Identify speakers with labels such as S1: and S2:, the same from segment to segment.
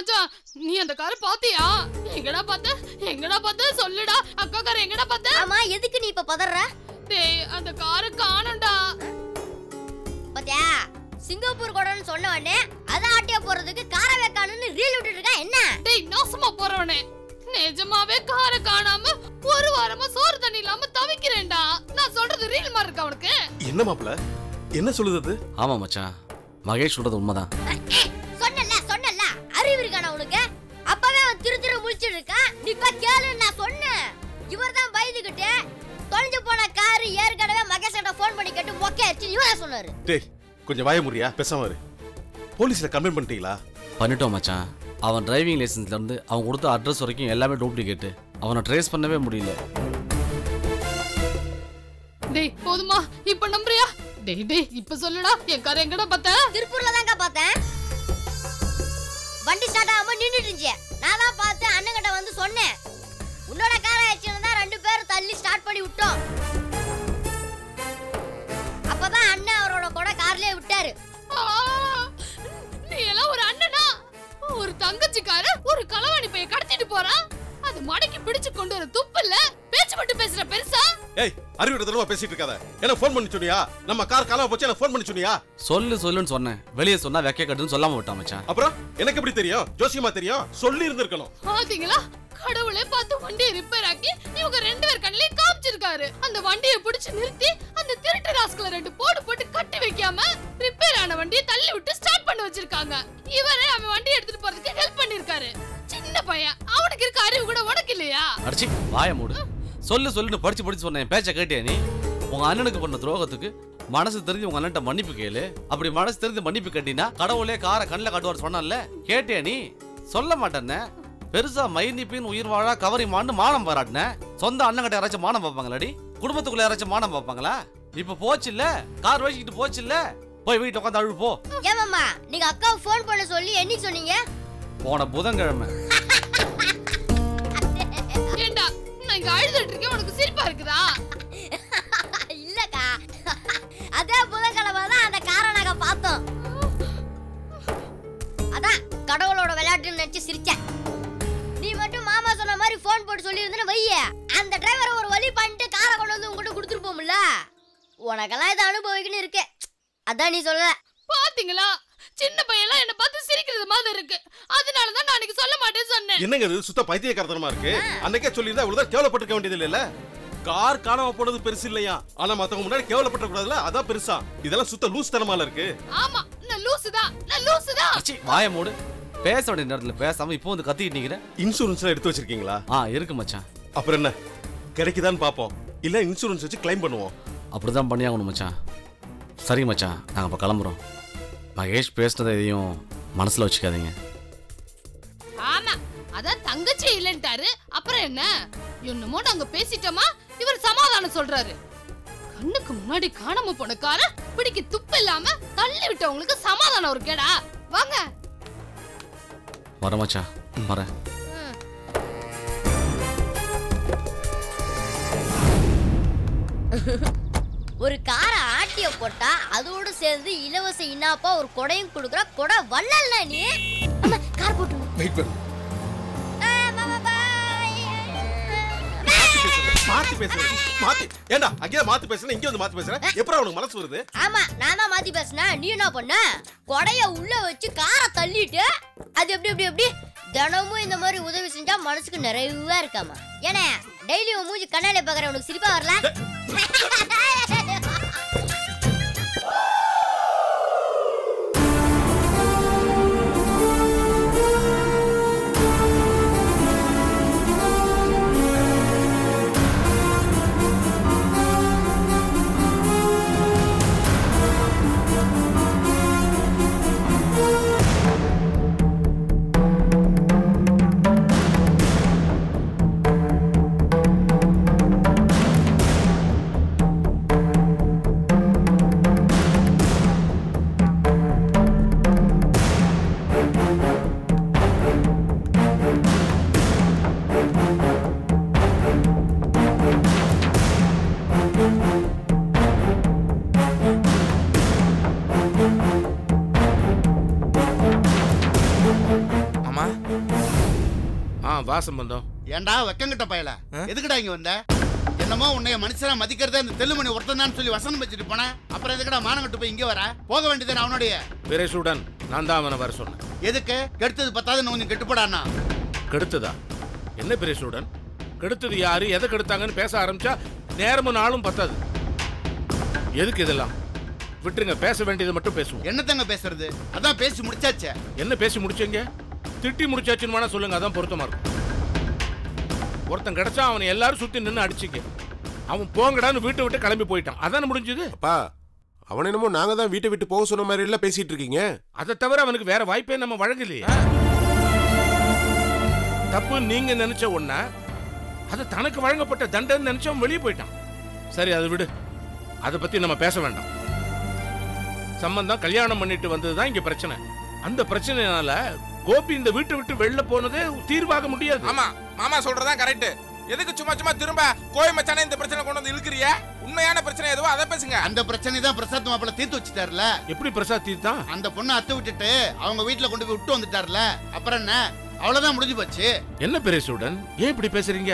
S1: மச்சான் நீ அந்த காரை பாத்தியா எங்கடா பார்த்த எங்கடா பார்த்த சொல்லுடா அக்கா கார் எங்கடா பார்த்த
S2: ஆமா எதுக்கு நீ இப்ப பதற
S1: டேய் அந்த காரை காணோம்டா
S2: பாத்தியா சிங்கப்பூர் கொடன்னு சொன்ன உடனே அத ஆட்டியா போறதுக்கு கார வைக்கானுன்னு ரீல் விட்டுட்டு இருக்கா என்ன
S1: டேய் நாசமா போறவனே நிஜமாவே காரை காணாம ஒரு வாரமா சோறு தண்ணி இல்லாம தவிக்கிறேன்டா நான் சொல்றது ரீல் மாதிரி இருக்கா உனக்கு
S3: என்ன மாப்பிள என்ன சொல்லுது அது
S4: ஆமா மச்சான் மகேஷ் சொல்றது உண்மைதான்
S2: சொன்னல சொன்னல அறிவு இருக்கானா உனக்கு அப்பவே அவன் திரு திரு முழிச்சிட்டு இருக்கான் நீ இப்ப கேளு நான் சொன்னேன் இவர்தான் பயந்துகிட்டு தொலைஞ்சு போன காரு ஏற்கனவே மகேஷ் ஃபோன் பண்ணி கேட்டு மொக்கை அடிச்சு இவரா சொன்னாரு
S3: டேய் கொஞ்சம் வாய முடியா பேசாம இரு போலீஸ்ல கம்ப்ளைண்ட் பண்ணிட்டீங்களா
S4: பண்ணிட்டோம் மச்சான் அவன் டிரைவிங் லைசன்ஸ்ல இருந்து அவன் கொடுத்த அட்ரஸ் வரைக்கும் எல்லாமே டூப்ளிகேட்டு அவனை ட்ரேஸ் பண்ணவே முடியல
S1: டேய் போதுமா இப்ப நம்புறியா டேய் டேய் இப்ப சொல்லுடா என் காரை எங்கடா பார்த்த
S2: திருப்பூர்ல தாங்க பார்த்தேன் வண்டி ஸ்டார்ட் ஆகாம நின்னுட்டு இருந்துச்சு நான் தான் பார்த்து அண்ணங்கிட்ட வந்து சொன்னேன் உன்னோட கார் ஆயிடுச்சுன்னு தான் ரெண்டு பேரும் தள்ளி ஸ்டார்ட் பண்ணி விட்டோம் அப்பதான் அண்ணன் அவரோட கூட கார்லயே விட்டாரு
S1: ஆ, நீ எல்லாம் ஒரு அண்ணனா ஒரு தங்கச்சிக்கார ஒரு களவாணி பைய கடத்திட்டு போறான் அது மடக்கி பிடிச்சு கொண்டு வர துப்பு இல்ல பேச்சு மட்டும் பேசுற பெருசா
S3: ஏய் அறிவிட்ட தடவை பேசிட்டு இருக்காத என்ன ஃபோன் பண்ணி சொன்னியா நம்ம கார் காணாம போச்சு என்ன ஃபோன் பண்ணி சொன்னியா
S4: சொல்லு சொல்லுன்னு சொன்னேன் வெளியே சொன்னா வெக்க கட்டுன்னு சொல்லாம விட்டான் மச்சான்
S3: அப்புறம் எனக்கு எப்படி தெரியும் ஜோசியமா தெரியும் சொல்லி இருந்திருக்கணும்
S1: பாத்தீங்களா கடவுளே பார்த்து வண்டியை ரிப்பேர் ஆக்கி இவங்க ரெண்டு பேர் கண்ணிலையும் காமிச்சிருக்காரு அந்த வண்டியை பிடிச்சு நிறுத்தி அந்த திருட்டு ராஸ்கல ரெண்டு போடு போட்டு கட்டி வைக்காம ரிப்பேர் ஆன வண்டியை தள்ளி விட்டு ஸ்டார்ட் பண்ண வச்சிருக்காங்க இவரே அவன் வண்டி எடுத்துட்டு போறதுக்கு ஹெல்ப் பண்ணிருக்காரு சின்ன பையன் அவனுக்கு இருக்க அறிவு கூட உனக்கு இல்லையா
S4: அடிச்சு வாய மூடு சொல்லு சொல்லுன்னு படிச்சு படிச்சு சொன்னேன் என் பேச்சை கேட்டியா நீ உங்க அண்ணனுக்கு பண்ண துரோகத்துக்கு மனசு தெரிஞ்சு உங்க அண்ணன்ட்ட மன்னிப்பு கேளு அப்படி மனசு தெரிஞ்சு மன்னிப்பு கேட்டினா கடவுளே காரை கண்ணில் காட்டுவார் சொன்னான்ல கேட்டியா நீ சொல்ல மாட்டேன்ன பெருசா மைனிப்பின் உயிர் வாழா கவரிமான்னு மானம் பாராட்டின சொந்த அண்ணன் யாராச்சும் மானம் பார்ப்பாங்களாடி குடும்பத்துக்குள்ள யாராச்சும் மானம் பார்ப்பாங்களா இப்ப போச்சு இல்ல கார் வச்சுக்கிட்டு போச்சு இல்ல போய் வீட்டுல உட்காந்து அழுவு போ
S2: ஏமாம்மா நீங்க அக்காவை ஃபோன் பண்ண சொல்லி என்னைக்கு சொன்னீங்க
S4: போன புதன்கிழமை
S1: ஏண்டா நான் இங்க அழுதுட்டு இருக்கேன் உனக்கு சிரிப்பா இருக்குதா
S2: இல்லக்கா அதே புதன்கிழமை தான் அந்த காரை நாங்க பார்த்தோம் அதான் கடவுளோட விளையாட்டுன்னு நினைச்சு சிரிச்சேன் நீ மட்டும் மாமா சொன்ன மாதிரி ஃபோன் போட்டு சொல்லி வைய அந்த டிரைவரை ஒரு வழி பண்ணிட்டு காரை கொண்டு வந்து உங்ககிட்ட கொடுத்துட்டு போமுல்ல உனக்கெல்லாம் இதை அனுபவிக்கணும் இருக்கு அதான் நீ சொல்லல
S1: பாத்தீங்களா சின்ன பையன்லாம் என்ன பார்த்து சிரிக்கிறது மாதிரி இருக்கு அதனாலதான் நான் அன்னைக்கு சொல்ல மாட்டேன்னு சொன்னேன்
S3: என்னங்க இது சுத்த பைத்தியக்காரத்தனமா இருக்கு அன்னைக்கே சொல்லியிருந்தா இவ்வளவுதான் கேவலப்பட்டிருக்க வேண்டியது இல்லைல்ல கார் காணாம போனது பெருசு இல்லையா ஆனா மத்தவங்க முன்னாடி கேவலப்பட்ட கூடாதுல அதான் பெருசா இதெல்லாம் சுத்த லூஸ் தனமால இருக்கு
S1: ஆமா நான் லூசுதான் நான் லூசுதான்
S4: அச்சி வாய மூடு பேச வேண்டிய நேரத்துல பேசாம இப்போ வந்து கத்திக்கிட்டு நிக்கிறேன்
S3: இன்சூரன்ஸ் எல்லாம் எடுத்து வச்சிருக்கீங்களா
S4: ஆ இருக்கு மச்சான்
S3: அப்புறம் என்ன கிடைக்குதான்னு பாப்போம் இல்ல இன்சூரன்ஸ் வச்சு கிளைம் பண்ணுவோம்
S4: அப்படிதான் பண்ணியாகணும் மச்சான் சரி மச்சான் நாங்கள் இப்போ கிளம்புறோம் மகேஷ் பேசுனதை எதையும் மனசில் வச்சுக்காதீங்க
S1: ஆமா அதான் தங்கச்சி இல்லன்ட்டாரு அப்புறம் என்ன என்னமோ நாங்க பேசிட்டோமா இவர் சமாதானம் சொல்றாரு கண்ணுக்கு முன்னாடி காணாம போன கார பிடிக்க துப்பு இல்லாம தள்ளி விட்டவங்களுக்கு சமாதானம் ஒரு கேடா வாங்க
S4: வரேன் மச்சான் வரேன்
S2: ஒரு காரை ஆட்டிய போட்டா அதோட சேர்ந்து இலவச இன்னாப்பா ஒரு கொடையும் கொடுக்குற கொடை வள்ளல்ல நீ அம்மா, கார் போட்டு
S3: வெயிட் பண்ணு
S2: ஆ, பாபா, பாய்.
S3: மாத்தி பேசுறேன் மாத்தி ஏண்டா அங்கேயே மாத்தி பேசுறேன் இங்க வந்து மாத்தி பேசுறேன் எப்பறம் அவனுக்கு மனசு வருது
S2: ஆமா நான் தான் மாத்தி பேசினேன் நீ என்ன பண்ண கொடைய உள்ள வச்சு காரை தள்ளிட்டு அது எப்படி எப்படி எப்படி தினமும் இந்த மாதிரி உதவி செஞ்சா மனசுக்கு நிறைவா இருக்காமா ஏன்னா டெய்லி உன் மூஞ்சி கண்ணாடி பாக்குற உனக்கு சிரிப்பா வரல
S5: ஆ வா சம்பந்தம்
S6: ஏன்டா வெக்கங்கிட்ட பயல எதுக்குடா இங்க வந்த என்னமோ உன்னைய மனுஷனா மதிக்கிறதே இந்த தெல்லுமணி ஒருத்தன் சொல்லி வசனம் வச்சுட்டு போனேன் அப்புறம் எதுக்குடா மானங்கட்டு போய் இங்க வர போக வேண்டியது அவனுடைய
S5: பிரேசுடன் நான் தான் அவனை வர சொன்னேன்
S6: எதுக்கு கெடுத்தது பத்தாதுன்னு கொஞ்சம் கெட்டுப்படானா
S5: கெடுத்ததா என்ன பிரேசுடன் கெடுத்தது யாரு எதை கெடுத்தாங்கன்னு பேச ஆரம்பிச்சா நேரமும் நாளும் பத்தாது எதுக்கு இதெல்லாம் விட்டுருங்க பேச வேண்டியது மட்டும் பேசுவோம்
S6: என்னத்தங்க பேசுறது அதான் பேசி முடிச்சாச்சே
S5: என்ன பேசி முடிச்சீங்க திட்டி முடிச்சாச்சுன்னு வேணா சொல்லுங்க அதான் பொருத்தமா இருக்கும் ஒருத்தன் கிடைச்சா அவனை எல்லாரும் சுத்தி நின்று அடிச்சிக்க அவன் போங்கடான்னு வீட்டை விட்டு கிளம்பி போயிட்டான் அதானே முடிஞ்சது
S7: அப்பா அவன் என்னமோ நாங்க தான் வீட்டை விட்டு போக சொன்ன மாதிரி எல்லாம் பேசிட்டு இருக்கீங்க
S5: அதை தவிர அவனுக்கு வேற வாய்ப்பே நம்ம வழங்கலையே தப்பு நீங்க நினைச்ச ஒண்ண அது தனக்கு வழங்கப்பட்ட தண்டனை நினைச்சு அவன் வெளியே போயிட்டான் சரி அதை விடு அதை பத்தி நம்ம பேச வேண்டாம் சம்பந்தம் கல்யாணம் பண்ணிட்டு வந்ததுதான் இங்க பிரச்சனை அந்த பிரச்சனைனால கோபி இந்த வீட்டை விட்டு வெளில போனதே தீர்வாக முடியாது
S8: ஆமா மாமா சொல்றதா கரெக்ட் எதுக்கு சும்மா சும்மா திரும்ப கோய் மச்சானே இந்த பிரச்சனை கொண்டு வந்து இழுக்கிறிய உண்மையான பிரச்சனை எதுவோ அதை பேசுங்க
S6: அந்த பிரச்சனை தான் பிரசாத் மாப்பிள்ள தீர்த்து வச்சுட்டாருல
S5: எப்படி பிரசாத் தீர்த்தான்
S6: அந்த பொண்ணை அத்து விட்டுட்டு அவங்க வீட்டுல கொண்டு போய் விட்டு வந்துட்டாருல அப்புறம் என்ன அவ்வளவுதான் முடிஞ்சு போச்சு
S5: என்ன பெரியசுடன் ஏன் இப்படி பேசுறீங்க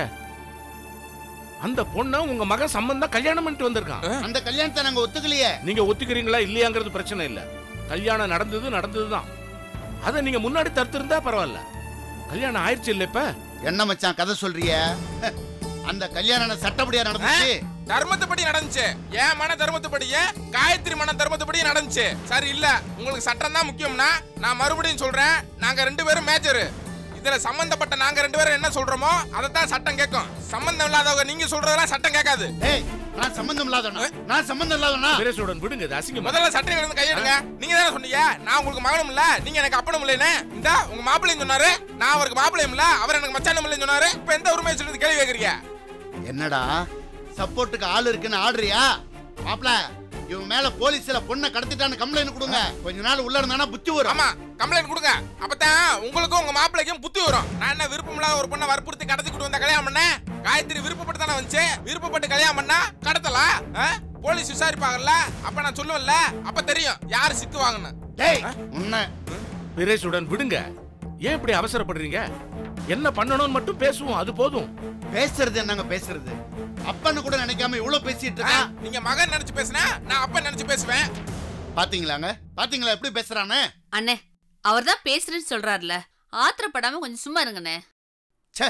S5: அந்த பொண்ணை உங்க மகன் சம்பந்தம் கல்யாணம் பண்ணிட்டு வந்திருக்கான்
S6: அந்த கல்யாணத்தை நாங்க ஒத்துக்கலையே
S5: நீங்க ஒத்துக்கிறீங்களா இல்லையாங்கிறது பிரச்சனை இல்ல கல்யாணம் நடந்தது நடந்ததுதான் அதை நீங்க முன்னாடி தடுத்திருந்தா பரவாயில்ல கல்யாணம் ஆயிடுச்சு இல்ல இப்ப
S6: என்ன மச்சான் கதை சொல்றிய அந்த கல்யாணம் சட்டப்படியா நடந்துச்சு
S8: தர்மத்துப்படி நடந்துச்சு என் மன தர்மத்துப்படியே காயத்ரி மன தர்மத்துப்படி நடந்துச்சு சரி இல்ல உங்களுக்கு சட்டம் தான் முக்கியம்னா நான் மறுபடியும் சொல்றேன் நாங்க ரெண்டு பேரும் மேஜர் இதுல சம்பந்தப்பட்ட நாங்க ரெண்டு பேரும் என்ன சொல்றோமோ அதை தான் சட்டம் கேட்கும் சம்பந்தம் இல்லாதவங்க நீங்க சொல்றதெல்லாம் சட்டம் கேட்காது
S6: ஏய் நான் சம்பந்தம் இல்லாதவனா நான் சம்பந்தம் இல்லாதவனா
S5: பெரியசுடன் விடுங்க இது அசிங்கமா
S8: முதல்ல சட்டையில இருந்து கையெடுங்க நீங்க தானே சொன்னீங்க நான் உங்களுக்கு மகனும் இல்ல நீங்க எனக்கு அப்பனும் இல்லைன்னு இந்த உங்க மாப்பிள்ளையும் சொன்னாரு நான் அவருக்கு மாப்பிள்ளையும் இல்ல அவர் எனக்கு மச்சானும் இல்லைன்னு சொன்னாரு இப்ப எந்த உரிமையை சொல்லிட்டு கேள்வி கேக்குறீங்க
S6: என்னடா சப்போர்ட்டுக்கு ஆள் இருக்குன்னு ஆடுறியா மாப்ள இவன் மேல போலீஸ்ல பொண்ணை கடத்திட்டான்னு கம்ப்ளைண்ட் கொடுங்க கொஞ்ச நாள் உள்ள இருந்தானா புத்தி வரும்
S8: ஆமா கம்ப்ளைண்ட் கொடுங்க அப்பதான் உங்களுக்கும் உங்க மாப்பிள்ளைக்கும் புத்தி வரும் நான் என்ன விருப்பம் இல்லாத ஒரு பொண்ணை வற்புறுத்தி கடத்தி கொண்டு வந்த கல்யாணம் பண்ண காயத்ரி விருப்பப்பட்டு தானே வந்துச்சு விருப்பப்பட்டு கல்யாணம் பண்ணா கடத்தலாம் ஆ? போலீஸ் விசாரிப்பாங்கல்ல அப்ப நான் சொல்லுவேன்ல அப்ப தெரியும் யாரு சிக்கு வாங்கன்னு
S6: டேய் உன்னை
S5: பெரியசுடன் விடுங்க ஏன் இப்படி அவசரப்படுறீங்க என்ன பண்ணணும்னு மட்டும் பேசுவோம் அது போதும்
S6: பேசுறது என்னங்க பேசுறது அப்பன்னு கூட நினைக்காம இவ்வளவு பேசிட்டு இருக்கா
S8: நீங்க மகன் நினைச்சு பேசுனா நான் அப்ப நினைச்சு பேசுவேன்
S6: பாத்தீங்களாங்க பாத்தீங்களா எப்படி பேசுறானே
S9: அண்ணே அவர் தான் பேசுறேன்னு சொல்றாருல ஆத்திரப்படாம கொஞ்சம் சும்மா இருங்கண்ணே
S6: ச்சே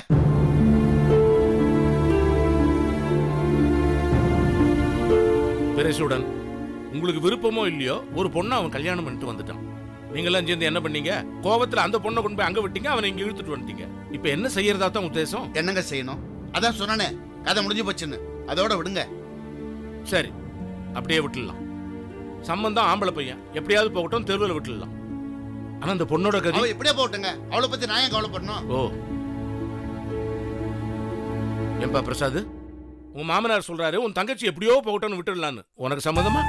S5: பெரியசுடன் உங்களுக்கு விருப்பமோ இல்லையோ ஒரு பொண்ணை அவன் கல்யாணம் பண்ணிட்டு வந்துட்டான் நீங்களாம் சேர்ந்து என்ன பண்ணீங்க கோவத்துல அந்த பொண்ணை கொண்டு போய் அங்க விட்டீங்க அவனை இங்க இழுத்துட்டு வந்துட்டீங்க இப்ப என்ன செய்யறதா தான் உத்தேசம்
S6: என்னங்க செய்யணும் அதான் சொன்னானே கதை முடிஞ்சு போச்சுன்னு அதோட விடுங்க
S5: சரி அப்படியே விட்டுடலாம் சம்பந்தம் ஆம்பளை பையன் எப்படியாவது போகட்டும் தெருவில் விட்டுடலாம் ஆனா அந்த பொண்ணோட கதி
S6: அவ எப்படியே போட்டுங்க அவளை பத்தி நான் ஏன் கவலைப்படணும்
S5: ஓ ஏன்பா பிரசாத் உன் மாமனார் சொல்றாரு உன் தங்கச்சி எப்படியோ போகட்டும்னு விட்டுடலான்னு உனக்கு சம்மதமா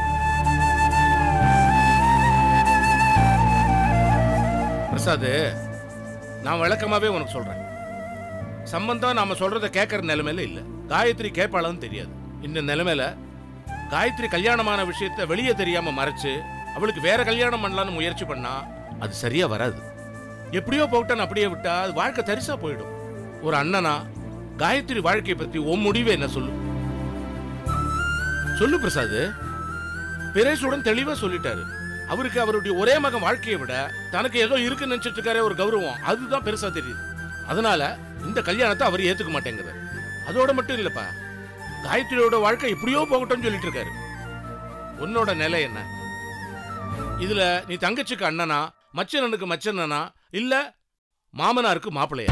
S5: பிரசாத் நான் விளக்கமாவே உனக்கு சொல்றேன் சம்பந்தம் நாம சொல்றத கேட்கற நிலைமையில இல்ல காயத்ரி கேட்பாளான்னு தெரியாது இந்த நிலைமையில காயத்ரி கல்யாணமான விஷயத்த வெளியே தெரியாம மறைச்சு அவளுக்கு வேற கல்யாணம் பண்ணலாம்னு முயற்சி பண்ணா அது சரியா வராது எப்படியோ போகட்டான் அப்படியே விட்டா அது வாழ்க்கை தரிசா போயிடும் ஒரு அண்ணனா காயத்ரி வாழ்க்கையை பத்தி உன் முடிவு என்ன சொல்லு சொல்லு பிரசாத் பிரேஷுடன் தெளிவா சொல்லிட்டாரு அவருக்கு அவருடைய ஒரே மகன் வாழ்க்கையை விட தனக்கு ஏதோ இருக்குன்னு நினைச்சிட்டு இருக்காரே ஒரு கௌரவம் அதுதான் பெருசா தெரியுது அதனால இந்த கல்யாணத்தை அவர் ஏத்துக்க மாட்டேங்கிறார் அதோட மட்டும் இல்லப்பா காயத்ரியோட வாழ்க்கை எப்படியோ போகட்டும்னு சொல்லிட்டு இருக்காரு உன்னோட நிலை என்ன இதுல நீ தங்கச்சிக்கு அண்ணனா மச்சனனுக்கு மச்சனனா இல்ல மாமனாருக்கு மாப்பிள்ளையா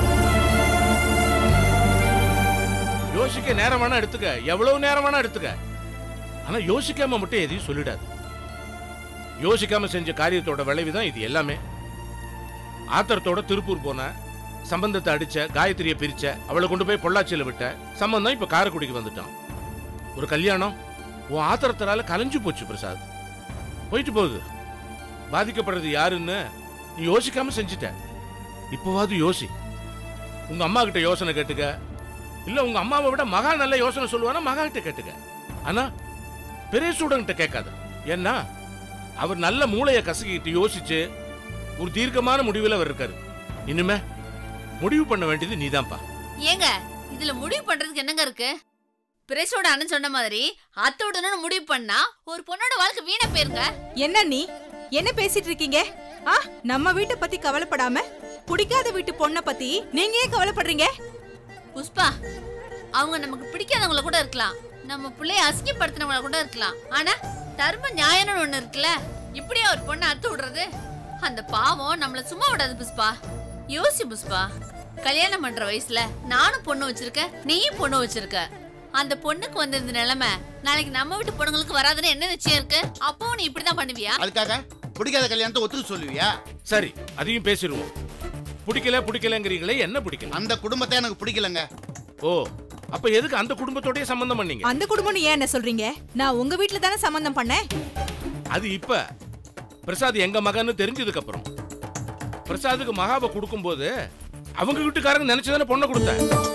S5: யோசிக்க நேரம் வேணா எடுத்துக்க எவ்வளவு நேரம் வேணா எடுத்துக்க ஆனா யோசிக்காம மட்டும் எதையும் சொல்லிடாது யோசிக்காம செஞ்ச காரியத்தோட விளைவுதான் இது எல்லாமே ஆத்திரத்தோட திருப்பூர் போன சம்பந்தத்தை அடிச்ச காயத்ரியை பிரிச்ச அவளை கொண்டு போய் பொள்ளாச்சியில விட்ட சம்பந்தம் இப்ப காரைக்குடிக்கு வந்துட்டான் ஒரு கல்யாணம் உன் ஆத்திரத்தினால கலைஞ்சு போச்சு பிரசாத் போயிட்டு போகுது பாதிக்கப்படுறது யாருன்னு நீ யோசிக்காம செஞ்சுட்ட இப்போவாது யோசி உங்க அம்மா கிட்ட யோசனை கேட்டுக்க இல்ல உங்க அம்மாவை விட மகா நல்ல யோசனை சொல்லுவானா மகா கிட்ட கேட்டுக்க ஆனா பெரிய ஸ்டூடெண்ட் கேட்காத ஏன்னா அவர் நல்ல மூளையை கசக்கிட்டு யோசிச்சு ஒரு தீர்க்கமான முடிவில் அவர் இருக்காரு இனிமே முடிவு பண்ண வேண்டியது நீதான்ப்பா
S9: ஏங்க இதுல முடிவு பண்றதுக்கு என்னங்க இருக்கு பிரேசோட அண்ணன் சொன்ன மாதிரி அத்தை விடணும்னு முடிவு பண்ணா ஒரு பொண்ணோட வாழ்க்கை வீணா போயிருங்க
S10: என்ன நீ என்ன பேசிட்டு இருக்கீங்க ஆ நம்ம வீட்டை பத்தி கவலைப்படாம பிடிக்காத வீட்டு பொண்ணை பத்தி நீங்க ஏன் கவலைப்படுறீங்க
S9: புஷ்பா அவங்க நமக்கு பிடிக்காதவங்கள கூட இருக்கலாம் நம்ம பிள்ளைய அசிங்கப்படுத்தினவங்கள கூட இருக்கலாம் ஆனா தர்ம நியாயம்னு ஒண்ணு இருக்குல்ல இப்படியே ஒரு பொண்ணை அத்து விடுறது அந்த பாவம் நம்மள சும்மா விடாது புஷ்பா யோசி புஷ்பா கல்யாணம் பண்ற வயசுல நானும் பொண்ணு வச்சிருக்கேன் நீயும் பொண்ணு வச்சிருக்க அந்த பொண்ணுக்கு வந்திருந்த நிலைமை நாளைக்கு நம்ம வீட்டு பொண்ணுங்களுக்கு வராதுன்னு என்ன நிச்சயம் இருக்கு அப்பவும் நீ இப்படிதான் பண்ணுவியா
S6: அதுக்காக பிடிக்காத கல்யாணத்தை ஒத்துக்க சொல்லுவியா
S5: சரி அதையும் பேசிடுவோம் பிடிக்கல பிடிக்கலங்கிறீங்களே என்ன பிடிக்கல
S6: அந்த குடும்பத்தை எனக்கு பிடிக்கலங்க
S5: ஓ அப்ப எதுக்கு அந்த குடும்பத்தோடய சம்பந்தம் பண்ணீங்க
S10: அந்த குடும்பம்னு ஏன் என்ன சொல்றீங்க நான் உங்க வீட்ல தானே சம்பந்தம் பண்ணேன்
S5: அது இப்ப பிரசாத் எங்க மகன்னு தெரிஞ்சதுக்கு அப்புறம் பிரசாத்துக்கு மகாவை கொடுக்கும்போது அவங்க வீட்டுக்காரங்க நினைச்சதானே பொண்ணை கொடுத்த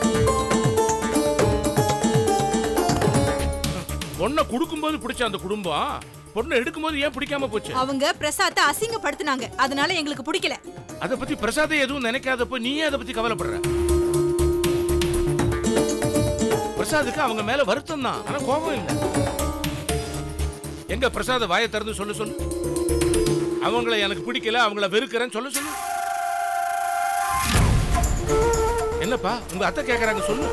S5: பொண்ணை கொடுக்கும்போது பிடிச்ச அந்த குடும்பம் பொண்ணை எடுக்கும்போது ஏன் பிடிக்காம போச்சு
S10: அவங்க பிரசாத்தை அசிங்கப்படுத்துனாங்க அதனால எங்களுக்கு பிடிக்கல
S5: அதை பத்தி பிரசாதே எதுவும் நினைக்காதப்போ நீ ஏன் அதை பத்தி கவலைப்படுற பிரசாதுக்கு அவங்க மேல வருத்தம் தான் ஆனா கோபம் இல்ல எங்க பிரசாத வாயை திறந்து சொல்ல சொல்லு அவங்கள எனக்கு பிடிக்கல அவங்கள வெறுக்கிறேன்னு சொல்ல சொல்லு என்னப்பா உங்க அத்தை கேக்குறாங்க சொல்லு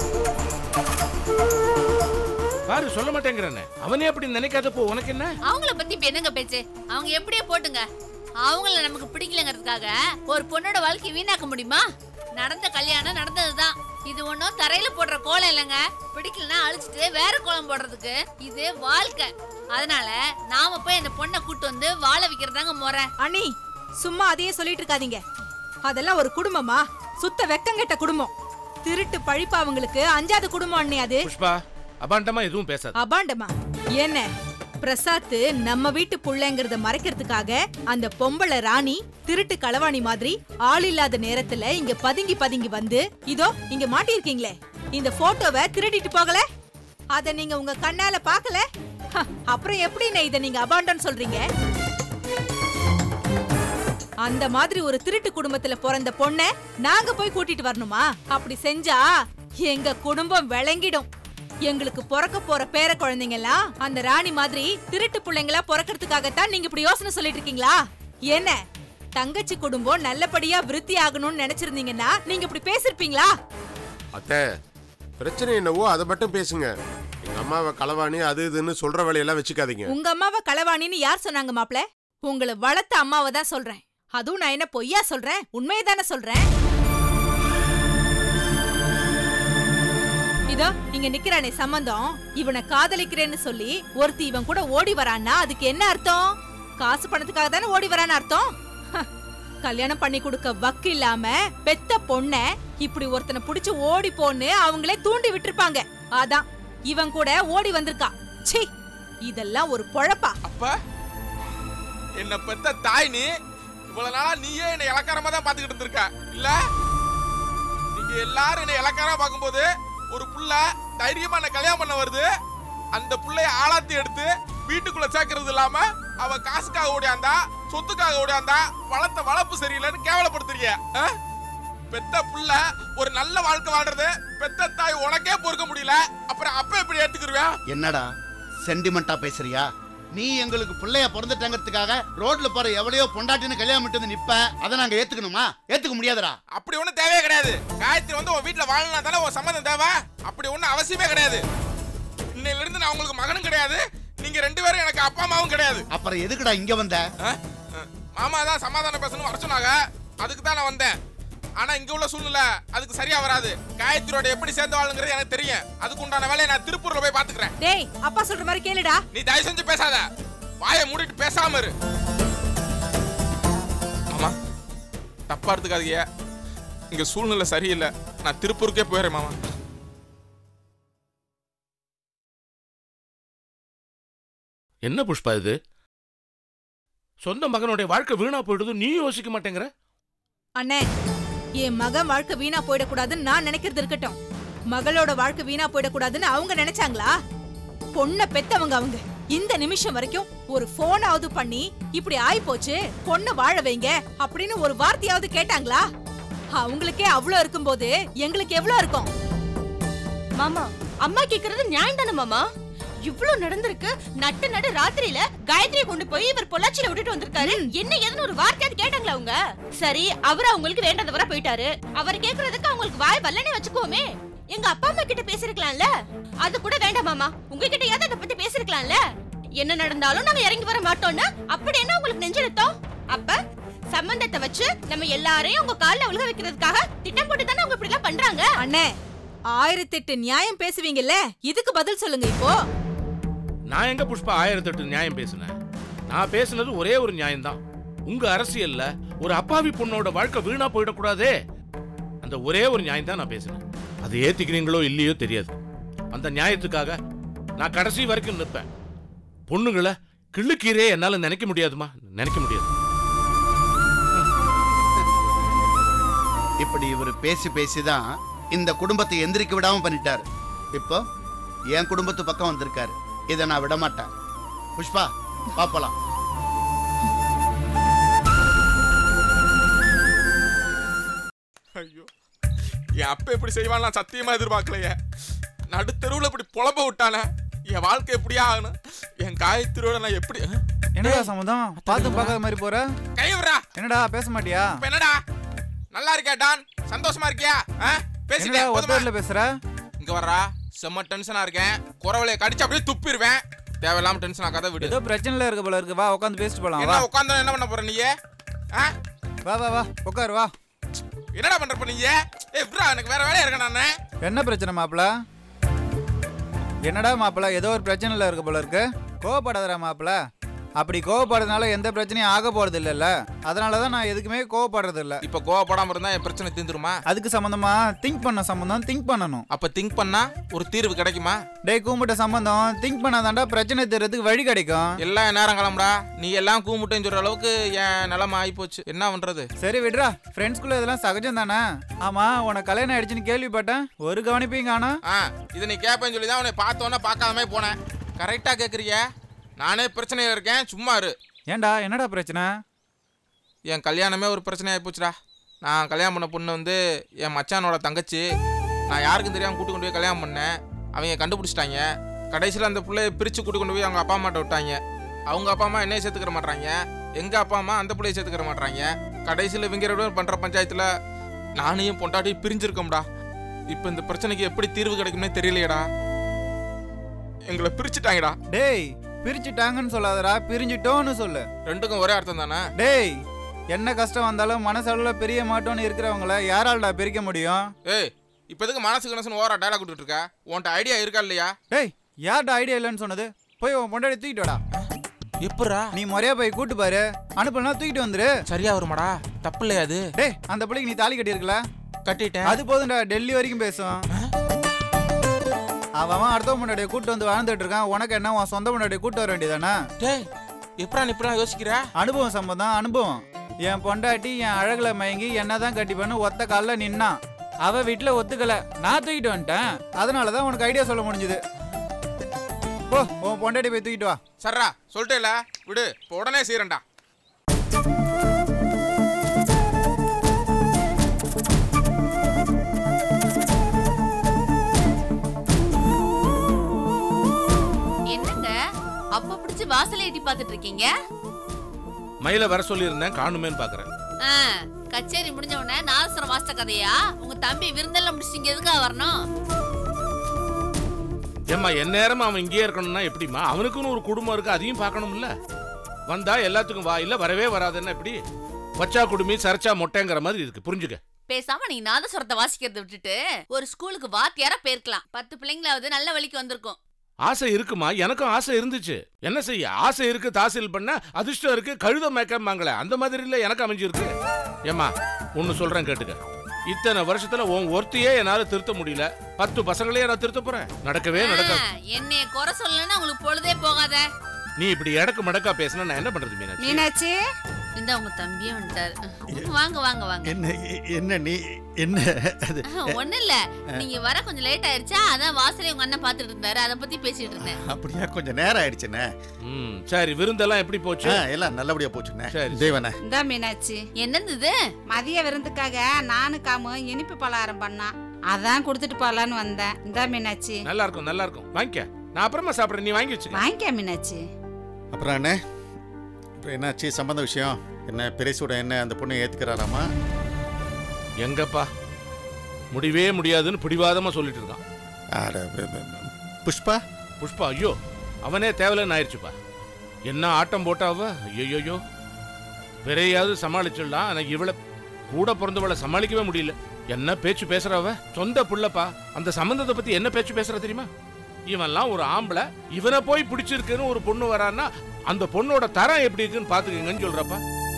S5: பாரு சொல்ல மாட்டேங்கிறானே அவனே அப்படி நினைக்காதப்போ உனக்கு என்ன
S9: அவங்கள பத்தி இப்ப என்னங்க பேச்சு அவங்க எப்படியே போட்டுங்க அவங்கள நமக்கு பிடிக்கலங்கிறதுக்காக ஒரு பொண்ணோட வாழ்க்கை வீணாக்க முடியுமா நடந்த கல்யாணம் நடந்ததுதான் இது ஒண்ணும் தரையில போடுற கோலம் இல்லைங்க பிடிக்கலன்னா அழிச்சிட்டு வேற கோலம் போடுறதுக்கு இது வாழ்க்கை அதனால நாம போய் அந்த பொண்ணை கூட்டு வந்து வாழ வைக்கிறதாங்க முறை
S10: அண்ணி சும்மா அதையே சொல்லிட்டு இருக்காதீங்க அதெல்லாம் ஒரு குடும்பமா சுத்த வெக்கங்கெட்ட குடும்பம் திருட்டு பழிப்பு அவங்களுக்கு அஞ்சாத குடும்பம் அண்ணி அது
S5: புஷ்பா அபாண்டமா எதுவும் பேசாத
S10: அபாண்டமா என்ன பிரசாத் நம்ம வீட்டு புள்ளைங்கிறத மறைக்கிறதுக்காக அந்த பொம்பளை ராணி திருட்டு களவாணி மாதிரி ஆள் இல்லாத நேரத்துல இங்க பதுங்கி பதுங்கி வந்து இதோ இங்க மாட்டியிருக்கீங்களே இந்த போட்டோவை திருடிட்டு போகல அத நீங்க உங்க கண்ணால பாக்கல ஹ, அப்புறம் எப்படி இத நீங்க அபாண்டம் சொல்றீங்க அந்த மாதிரி ஒரு திருட்டு குடும்பத்துல பிறந்த பொண்ண நாங்க போய் கூட்டிட்டு வரணுமா அப்படி செஞ்சா எங்க குடும்பம் விளங்கிடும் எங்களுக்கு பிறக்க போற பேர குழந்தைங்க எல்லாம் அந்த ராணி மாதிரி திருட்டு பிள்ளைங்களா பிறக்கிறதுக்காகத்தான் நீங்க இப்படி யோசனை சொல்லிட்டு இருக்கீங்களா என்ன தங்கச்சி குடும்பம் நல்லபடியா விருத்தி ஆகணும்னு நினைச்சிருந்தீங்கன்னா நீங்க இப்படி பேசிருப்பீங்களா
S7: அத்தை பிரச்சனை என்னவோ அதை மட்டும் பேசுங்க எங்க அம்மாவை களவாணி அது இதுன்னு சொல்ற வேலையெல்லாம் வச்சுக்காதீங்க
S10: உங்க அம்மாவை களவாணின்னு யார் சொன்னாங்க மாப்ள உங்களை வளர்த்த அம்மாவை தான் சொல்றேன் அதுவும் நான் என்ன பொய்யா சொல்றேன் உண்மையை தானே சொல்றேன் இதோ இங்க நிக்கிறானே சம்பந்தம் இவனை காதலிக்கிறேன்னு சொல்லி ஒருத்தி இவன் கூட ஓடி வரான்னா அதுக்கு என்ன அர்த்தம் காசு பணத்துக்காக தானே ஓடி வரான்னு அர்த்தம் ஹ, கல்யாணம் பண்ணி கொடுக்க வக்கு இல்லாம பெத்த பொண்ண இப்படி ஒருத்தனை புடிச்சு ஓடி போன்னு அவங்களே தூண்டி விட்டுருப்பாங்க அதான் இவன் கூட ஓடி வந்திருக்கா ச்சீ இதெல்லாம் ஒரு பொழப்பா
S8: அப்ப என்ன பெத்த தாய் நீ இவ்வளவு நாளா நீயே என்னை இலக்காரமா தான் பாத்துக்கிட்டு இருந்திருக்க இல்ல நீங்க எல்லாரும் என்னை இலக்காரமா பார்க்கும்போது ஒரு புள்ள தைரியமா என்ன கல்யாணம் பண்ண வருது அந்த புள்ளைய ஆளாத்தி எடுத்து வீட்டுக்குள்ள சேர்க்கறது இல்லாம அவ காசுக்காக ஓடியாந்தா சொத்துக்காக ஓடியாந்தா வளர்த்த வளர்ப்பு சரியில்லைன்னு கேவலப்படுத்துறீங்க ஆ? பெத்த புள்ள ஒரு நல்ல வாழ்க்கை வாழ்றது பெத்த தாய் உனக்கே பொறுக்க முடியல அப்புறம் அப்ப எப்படி ஏத்துக்கிருவியா
S6: என்னடா சென்டிமெண்டா பேசுறியா நீ எங்களுக்கு பிள்ளைய பிறந்துட்டங்கிறதுக்காக ரோட்ல போற எவ்வளையோ பொண்டாட்டின்னு கல்யாணம் பண்ணிட்டு வந்து நிப்ப அதை நாங்க ஏத்துக்கணுமா ஏத்துக்க முடியாதுடா
S8: அப்படி ஒண்ணும் தேவையே கிடையாது காயத்ரி வந்து உன் வீட்ல வாழலாம் தானே உன் சம்மதம் தேவை அப்படி ஒண்ணும் அவசியமே கிடையாது இன்னையில இருந்து நான் உங்களுக்கு மகனும் கிடையாது நீங்க ரெண்டு பேரும் எனக்கு அப்பா அம்மாவும் கிடையாது
S6: அப்புறம் எதுக்குடா இங்க வந்த
S8: ஆ? ஆ. மாமா தான் சமாதானம் பேசணும் வர சொன்னாங்க அதுக்கு தான் நான் வந்தேன் ஆனா இங்க உள்ள சூழ்நிலை அதுக்கு சரியா வராது காயத்ரியோட எப்படி சேர்ந்து வாழுங்கிறது எனக்கு தெரியும் அதுக்கு உண்டான வேலையை நான் திருப்பூர்ல போய் பாத்துக்கிறேன்
S10: டேய் அப்பா சொல்ற மாதிரி கேளுடா
S8: நீ தயவு செஞ்சு பேசாத வாயை மூடிட்டு பேசாம இரு மாமா தப்பா எடுத்துக்காதீங்க இங்க சூழ்நிலை சரியில்லை நான் திருப்பூருக்கே போயிடுறேன் மாமா
S5: என்ன புஷ்பா இது சொந்த மகனுடைய வாழ்க்கை வீணா போயிடுது நீ யோசிக்க மாட்டேங்கிற
S10: அண்ணே என் மகன் வாழ்க்கை வீணா போயிடக்கூடாதுன்னு நான் நினைக்கிறது இருக்கட்டும் மகளோட வாழ்க்கை வீணா போயிடக்கூடாதுன்னு அவங்க நினைச்சாங்களா பொண்ண பெத்தவங்க அவங்க இந்த நிமிஷம் வரைக்கும் ஒரு போனாவது பண்ணி இப்படி ஆயி போச்சு பொண்ண வாழ வைங்க அப்படின்னு ஒரு வார்த்தையாவது கேட்டாங்களா அவங்களுக்கே அவ்வளோ இருக்கும்போது எங்களுக்கு எவ்வளோ இருக்கும்
S11: மாமா அம்மா கேக்குறது நியாயம் தானே மாமா இவ்ளோ நடந்திருக்கு நட்டு நடு ராத்திரியில காயத்ரியை கொண்டு போய் இவர் பொள்ளாச்சியில விட்டுட்டு வந்திருக்காரு என்ன ஏதுன்னு ஒரு வார்த்தையாவது கேட்டாங்களா அவங்க சரி அவர் அவங்களுக்கு வேண்டாதவரா போயிட்டாரு அவர் கேக்குறதுக்கு அவங்களுக்கு வாய் வல்லனே வச்சுக்கோமே எங்க அப்பா அம்மா கிட்ட பேசிருக்கலாம்ல அது கூட வேண்டாம் மாமா உங்ககிட்டயாவது அதை பத்தி பேசிருக்கலாம்ல என்ன நடந்தாலும் நாங்க இறங்கி வர மாட்டோம்னு அப்படி என்ன உங்களுக்கு நெஞ்செழுத்தோம் அப்ப சம்பந்தத்தை வச்சு நம்ம எல்லாரையும் உங்க கால்ல விழுக வைக்கிறதுக்காக திட்டம் போட்டு தானே அவங்க இப்படி எல்லாம் பண்றாங்க
S10: அண்ணே ஆயிரத்தெட்டு நியாயம் பேசுவீங்கல்ல இதுக்கு பதில் சொல்லுங்க இப்போ
S5: நான் எங்க புஷ்பா ஆயிரத்தெட்டு நியாயம் பேசினேன் நான் பேசுனது ஒரே ஒரு நியாயம்தான் உங்க அரசியல்ல ஒரு அப்பாவி பொண்ணோட வாழ்க்கை வீணா போயிடக்கூடாதே அந்த ஒரே ஒரு நியாயம் தான் நான் பேசினேன் அது ஏத்துக்கிறீங்களோ இல்லையோ தெரியாது அந்த நியாயத்துக்காக நான் கடைசி வரைக்கும் நிற்பேன் பொண்ணுங்களை கிள்ளுக்கீரே என்னால நினைக்க முடியாதுமா நினைக்க முடியாது
S6: இப்படி இவர் பேசி பேசி தான் இந்த குடும்பத்தை எந்திரிக்க விடாம பண்ணிட்டாரு இப்போ என் குடும்பத்து பக்கம் வந்திருக்காரு இதை நான் விட மாட்டேன் புஷ்பா பாப்பலாம்
S8: ஐயோ என் அப்பா இப்படி செய்வான் நான் சத்தியமா எதிர்பார்க்கலையே நடுத்தெருவுல இப்படி புலம்ப விட்டானே என் வாழ்க்கை எப்படியா ஆகணும் என் காயத்திரோட நான் எப்படி
S12: என்னடா சம்மதம் பார்த்து பார்க்காத மாதிரி போற
S8: கைவிடுறா
S12: என்னடா பேச மாட்டியா
S8: இப்ப என்னடா நல்லா இருக்கியா டான் சந்தோஷமா இருக்கியா ஆ? பேசிட்டேன்
S12: என்னடா
S8: போதுமா?
S12: ஒத்தரில் பேசுற
S8: இங்க வர்றா செம்ம டென்ஷனா இருக்கேன் குறவளைய கடிச்சு அப்படியே துப்பிடுவேன் தேவையில்லாம டென்ஷன் ஆகாத விடு
S12: ஏதோ பிரச்சனைல இருக்க போல இருக்கு வா உட்காந்து பேசிட்டு போலாம் வா
S8: என்ன உட்காந்து என்ன பண்ண போற நீ ஆ?
S12: வா வா வா உட்காரு வா
S8: என்னடா பண்ற இப்ப நீ ஏ விட்றா எனக்கு வேற வேலையா இருக்கேன் நானு
S12: என்ன பிரச்சனை மாப்பிள என்னடா மாப்பிள ஏதோ ஒரு பிரச்சனைல இருக்க போல இருக்கு கோவப்படாதடா மாப்பிள அப்படி கோவப்படுறதுனால எந்த பிரச்சனையும் ஆக போறது இல்லைல்ல அதனால தான் நான் எதுக்குமே கோவப்படுறது இல்ல
S8: இப்ப கோவப்படாம இருந்தா என் பிரச்சனை தீந்துருமா
S12: அதுக்கு சம்பந்தமா திங்க் பண்ண சம்பந்தம் திங்க் பண்ணணும்
S8: அப்ப திங்க் பண்ணா ஒரு தீர்வு கிடைக்குமா
S12: டேய் கூம்பிட்ட சம்பந்தம் திங்க் பண்ணாதான்டா பிரச்சனை தீர்றதுக்கு வழி கிடைக்கும்
S8: எல்லாம் நேரம் கிளம்புடா நீ எல்லாம் கூமுட்டேன்னு சொல்ற அளவுக்கு என் நிலைமை ஆகி போச்சு என்ன பண்றது
S12: சரி விடுறா ஃப்ரெண்ட்ஸ்குள்ள இதெல்லாம் சகஜம் தானே ஆமா உனக்கு கல்யாணம் ஆயிடுச்சுன்னு கேள்விப்பட்டேன் ஒரு கவனிப்பையும் காணோம்
S8: ஆ இதை நீ கேட்பேன்னு சொல்லி தான் உன்னை பார்த்தோன்னே பார்க்காதமே போனேன் கரெக்டாக கேட்குறிய நானே பிரச்சனையில் இருக்கேன் சும்மா இரு
S12: ஏன்டா என்னடா பிரச்சனை
S8: என் கல்யாணமே ஒரு பிரச்சனை ஆகிப்போச்சுடா நான் கல்யாணம் பண்ண பொண்ணு வந்து என் மச்சானோட தங்கச்சி நான் யாருக்கும் தெரியாமல் கூட்டு கொண்டு போய் கல்யாணம் பண்ணேன் அவங்க கண்டுபிடிச்சிட்டாங்க கடைசியில் அந்த பிள்ளைய பிரித்து கூட்டு கொண்டு போய் அவங்க அப்பா அம்மாட்ட விட்டாங்க அவங்க அப்பா அம்மா என்னைய சேர்த்துக்கிற மாட்றாங்க எங்கள் அப்பா அம்மா அந்த பிள்ளைய சேர்த்துக்கிற மாட்றாங்க கடைசியில் இவங்க ரெண்டு பேரும் பண்ணுற பஞ்சாயத்தில் நானையும் பொண்டாட்டி பிரிஞ்சிருக்கோம்டா இப்போ இந்த பிரச்சனைக்கு எப்படி தீர்வு கிடைக்கும்னே தெரியலையேடா எங்களை பிரிச்சுட்டாங்கடா
S12: டேய் பிரிச்சுட்டாங்கன்னு சொல்லாதடா பிரிஞ்சுட்டோன்னு சொல்லு
S8: ரெண்டுக்கும் ஒரே அர்த்தம் தானே
S12: டேய் என்ன கஷ்டம் வந்தாலும் மனசளவுல பெரிய மாட்டோன்னு இருக்கிறவங்கள யாரால்டா பிரிக்க முடியும்
S8: ஏய் இப்போ எதுக்கு மனசு கணசுன்னு ஓரா டைலாக் விட்டுட்டு இருக்க உன்கிட்ட ஐடியா இருக்கா இல்லையா
S12: டேய் யார்டா ஐடியா இல்லைன்னு சொன்னது போய் உன் பொண்டாடி தூக்கிட்டு வாடா
S8: எப்படா
S12: நீ முறையா போய் கூட்டு பாரு அனுப்பலாம் தூக்கிட்டு வந்துரு
S8: சரியா வருமாடா தப்பு இல்லையா அது
S12: டேய் அந்த பிள்ளைக்கு நீ தாலி கட்டியிருக்கல
S8: கட்டிட்டேன்
S12: அது போதும்டா டெல்லி வரைக்கும் பேசும் அவன் அவன் அடுத்த முன்னாடியே கூட்டு வந்து வாழ்ந்துட்டு இருக்கான் உனக்கு என்ன உன் சொந்த முன்னாடியே கூட்டு வர வேண்டியதானே
S8: டேய் எப்படா நீ இப்படிலாம் யோசிக்கிற
S12: அனுபவம் சம்பந்தம் அனுபவம் என் பொண்டாட்டி என் அழகுல மயங்கி என்னதான் கட்டிப்பேன்னு ஒத்த கால்ல நின்னான் அவ வீட்டுல ஒத்துக்கல நான் தூக்கிட்டு வந்துட்டேன் அதனாலதான் உனக்கு ஐடியா சொல்ல முடிஞ்சுது போ உன் பொண்டாட்டி போய் தூக்கிட்டு வா
S8: சர்ரா சொல்லிட்டேல விடு இப்போ உடனே செய்யறேன்டா
S9: என்னங்க அப்ப பிடிச்சு வாசலை எட்டி பார்த்துட்டு இருக்கீங்க
S5: மயில வர சொல்லியிருந்தேன் காணுமேன்னு பாக்குறேன்
S9: ஆ, கச்சேரி முடிஞ்ச உடனே நாலசரம் வாசித்த கதையா உங்க தம்பி விருந்தெல்லாம் முடிச்சிங்க எதுக்கா வரணும்
S5: ஏம்மா என் நேரமா அவன் இங்கேயே இருக்கணும்னா எப்படிம்மா அவனுக்குன்னு ஒரு குடும்பம் இருக்கு அதையும் பார்க்கணும்ல வந்தா எல்லாத்துக்கும் வா இல்ல வரவே வராதுன்னா எப்படி வச்சா குடுமி சரிச்சா மொட்டைங்கிற மாதிரி இருக்கு புரிஞ்சுக்க
S9: பேசாம நீங்க நாதஸ்வரத்தை வாசிக்கிறத விட்டுட்டு ஒரு ஸ்கூலுக்கு வாத்தியாரா போயிருக்கலாம் பத்து பிள்ளைங்களாவது நல்ல வழிக்கு வந்திருக்கும்
S5: ஆசை இருக்குமா எனக்கும் ஆசை இருந்துச்சு என்ன செய்ய ஆசை இருக்கு தாசில் பண்ண அதிர்ஷ்டம் இருக்கு கழுத மேக்கம்பாங்களே அந்த மாதிரி இல்ல எனக்கு அமைஞ்சிருக்கு ஏம்மா ஒன்னு சொல்றேன் கேட்டுக்க இத்தனை வருஷத்துல உன் ஒருத்தையே என்னால திருத்த முடியல பத்து பசங்களையே நான் திருத்த போறேன் நடக்கவே நடக்காது
S9: ஆ, என்னைய குறை சொல்லணும்னா உங்களுக்கு பொழுதே போகாத
S5: நீ இப்படி எடக்கு மடக்கா பேசினா நான் என்ன பண்றது மீனாட்சி
S10: மீனாட்சி
S9: இந்த உங்க தம்பியே வந்துட்டாரு வாங்க வாங்க வாங்க
S13: என்ன எ- என்ன நீ என்ன அது
S9: ஒண்ணு இல்ல நீங்க வர கொஞ்சம் லேட் ஆயிருச்சா அதான் வாசலே உங்க அண்ணன் பாத்துட்டு இருந்தாரு அத பத்தி பேசிட்டு இருந்தேன்
S13: அப்படியா கொஞ்சம் நேரம் ஆயிடுச்சுண்ணே
S5: ம் சரி விருந்தெல்லாம் எப்படி போச்சு
S13: ஆ, எல்லாம் நல்லபடியா போச்சுண்ணே
S5: சரி
S13: தேவனே
S14: இந்தா மீனாட்சி
S9: என்னது இது
S14: மதிய விருந்துக்காக நானும் காமும் இனிப்பு பலகாரம் பண்ணான் அதான் கொடுத்துட்டு போலான்னு வந்தேன் இந்தா மீனாட்சி
S5: நல்லா இருக்கும் நல்லா இருக்கும் வாங்கிக்க நான் அப்புறமா சாப்பிடுறேன் நீ வாங்கி வச்சுக்க
S14: வாங்கிக்க மீனாட்சி
S13: அப்புறம் அண்ணே அப்புறம் என்னாச்சு சம்பந்த விஷயம் என்ன பெரியசோட என்ன அந்த பொண்ணை ஏத்துக்கிறாராமா
S5: எங்கப்பா முடியவே முடியாதுன்னு பிடிவாதமா சொல்லிட்டு இருக்கான்
S13: அட, ப- ப- ப- புஷ்பா
S5: புஷ்பா ஐயோ அவனே தேவையில்லைன்னு ஆயிடுச்சுப்பா என்ன ஆட்டம் போட்டா அவ ஐயோ விரையாவது சமாளிச்சிடலாம் ஆனா இவளை கூட பிறந்தவளை சமாளிக்கவே முடியல என்ன பேச்சு பேசுற அவ சொந்த புள்ளப்பா அந்த சம்பந்தத்தை பத்தி என்ன பேச்சு பேசுற தெரியுமா இவன்லாம் ஒரு ஆம்பளை இவனை போய் பிடிச்சிருக்குன்னு ஒரு பொண்ணு வரான்னா அந்த பொண்ணோட தரம் எப்படி இருக்குன்னு பாத்துக்கங்கன்னு சொல்றப்பா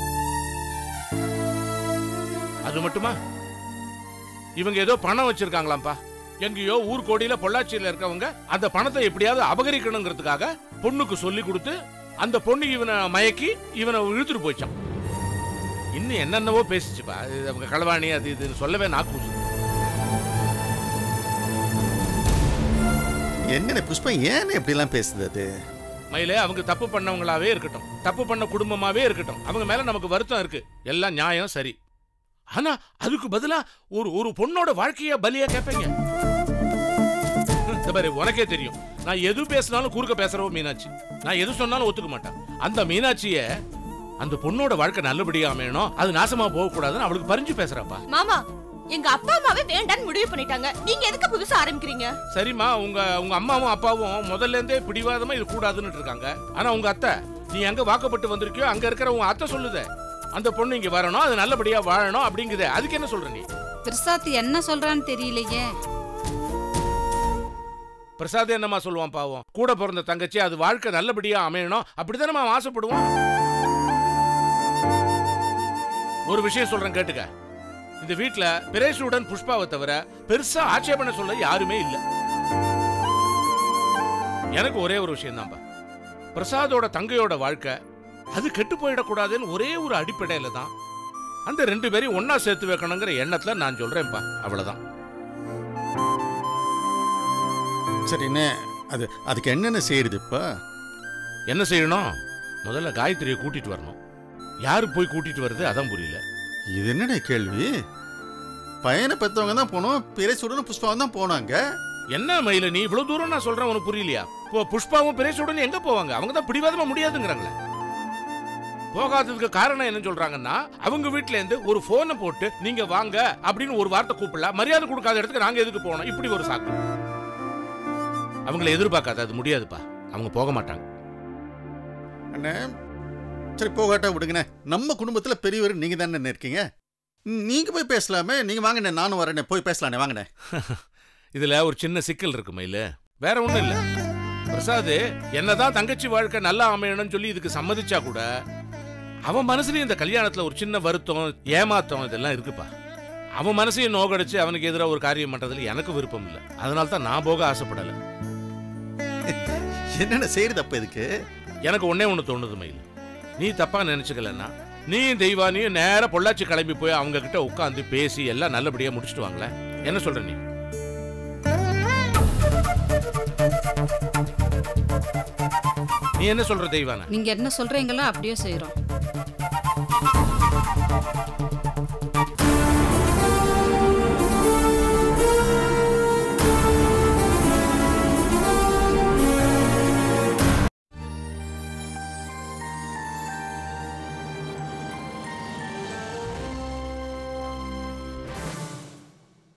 S5: அது மட்டுமா இவங்க ஏதோ பணம் வச்சிருக்காங்களாம்ப்பா எங்கேயோ ஊர் கோடியில பொள்ளாச்சியில இருக்கவங்க அந்த பணத்தை எப்படியாவது அபகரிக்கணுங்கிறதுக்காக பொண்ணுக்கு சொல்லி கொடுத்து அந்த பொண்ணு இவனை மயக்கி இவனை இழுத்துட்டு போயிச்சான் இன்னும் என்னென்னவோ பேசிச்சுப்பா இது அவங்க களவாணி அது இதுன்னு சொல்லவே நாக்கூசு
S13: என்னண்ணே புஷ்பா ஏன்னு இப்படிலாம் பேசுது அது
S5: மயிலே அவங்க தப்பு பண்ணவங்களாவே இருக்கட்டும் தப்பு பண்ண குடும்பமாவே இருக்கட்டும் அவங்க மேல நமக்கு வருத்தம் இருக்கு எல்லாம் நியாயம் சரி ஆனா அதுக்கு பதிலா ஒரு ஒரு பொண்ணோட வாழ்க்கைய பலியா கேட்பீங்க இந்த பாரு உனக்கே தெரியும் நான் எது பேசினாலும் குறுக்க பேசுறவோ மீனாட்சி நான் எது சொன்னாலும் ஒத்துக்க மாட்டேன் அந்த மீனாட்சிய அந்த பொண்ணோட வாழ்க்கை நல்லபடியா அமையணும் அது நாசமா போக கூடாதுன்னு அவளுக்கு பறிஞ்சு பேசுறாப்பா
S11: மாமா எங்க அப்பா அம்மாவே வேண்டான்னு முடிவு பண்ணிட்டாங்க நீங்க எதுக்கு புதுசா ஆரம்பிக்கிறீங்க
S5: சரிம்மா உங்க உங்க அம்மாவும் அப்பாவும் முதல்ல இருந்தே பிடிவாதமா இது கூடாதுன்னு இருக்காங்க ஆனா உங்க அத்தை நீ எங்க வாக்கப்பட்டு வந்திருக்கியோ அங்க இருக்கிற உங்க அத்தை சொல்லுதே அந்த பொண்ணு இங்க வரணும் அது நல்லபடியா வாழணும் அப்படிங்குதே அதுக்கு என்ன சொல்ற நீ
S14: பிரசாத் என்ன சொல்றான்னு தெரியலையே
S5: பிரசாத் என்னம்மா சொல்லுவான் பாவம் கூட பிறந்த தங்கச்சி அது வாழ்க்கை நல்லபடியா அமையணும் அப்படித்தானே அவன் ஆசைப்படுவான் ஒரு விஷயம் சொல்றேன் கேட்டுக்க இந்த வீட்ல பிரேஷுடன் புஷ்பாவை தவிர பெருசா ஆட்சேபனை சொல்ல யாருமே இல்ல எனக்கு ஒரே ஒரு விஷயம் தான்ப்பா பிரசாதோட தங்கையோட வாழ்க்கை அது கெட்டு போயிடக்கூடாதுன்னு ஒரே ஒரு அடிப்படையில தான் அந்த ரெண்டு பேரையும் ஒண்ணா சேர்த்து வைக்கணுங்கிற எண்ணத்துல நான் சொல்றேன்ப்பா அவ்வளவுதான்
S13: சரிண்ணே அது அதுக்கு என்னென்ன செய்யுது இப்ப
S5: என்ன செய்யணும் முதல்ல காயத்ரியை கூட்டிட்டு வரணும் யாரு போய் கூட்டிட்டு வருது அதான் புரியல
S13: இது என்னண்ணே கேள்வி பையனை பெற்றவங்க தான் போனோம் பிரேசுடன் புஷ்பாவும் தான் போனாங்க
S5: என்ன மயில நீ இவ்வளவு தூரம் நான் சொல்றேன் உனக்கு புரியலையா இப்போ புஷ்பாவும் பிரேஷுடன் எங்க போவாங்க அவங்க தான் பிடிவாதமா முடியாதுங்கிறாங்களே போகாததுக்கு காரணம் என்ன சொல்றாங்கன்னா அவங்க வீட்ல இருந்து ஒரு போனை போட்டு நீங்க வாங்க அப்படின்னு ஒரு வார்த்தை கூப்பிடல மரியாதை கொடுக்காத இடத்துக்கு நாங்க எதுக்கு போனோம் இப்படி ஒரு சாக்கு அவங்கள எதிர்பார்க்காத அது முடியாதுப்பா அவங்க போக மாட்டாங்க
S13: அண்ணே சரி போகாட்டா விடுங்கண்ணே நம்ம குடும்பத்துல பெரியவர் நீங்க தானே இருக்கீங்க நீங்க போய் பேசலாமே நீங்க வாங்கண்ணே நானும் வரேனே போய் பேசலானே வாங்கண்ணே
S5: இதுல ஒரு சின்ன சிக்கல் இருக்கு மயிலு வேற ஒண்ணும் இல்ல பிரசாத் என்னதான் தங்கச்சி வாழ்க்கை நல்லா அமையணும்னு சொல்லி இதுக்கு சம்மதிச்சா கூட அவன் மனசுலயும் இந்த கல்யாணத்துல ஒரு சின்ன வருத்தம் ஏமாத்தம் இதெல்லாம் இருக்குப்பா அவன் மனசையும் நோகடிச்சு அவனுக்கு எதிராக ஒரு காரியம் பண்றதுல எனக்கு விருப்பம் இல்லை அதனால தான் நான் போக ஆசைப்படல
S13: என்னென்ன செய்யறது அப்ப இதுக்கு
S5: எனக்கு ஒண்ணே ஒண்ணு தோணுது மயில் நீ தப்பா நினைச்சுக்கலன்னா நீயும் தெய்வானியும் நேரா பொள்ளாச்சி கிளம்பி போய் அவங்க கிட்ட உட்காந்து பேசி எல்லாம் நல்லபடியா முடிச்சிட்டு வாங்களே என்ன சொல்ற நீ நீ என்ன சொல்ற தெய்வான
S14: நீங்க என்ன சொல்றீங்களோ அப்படியே செய்யறோம்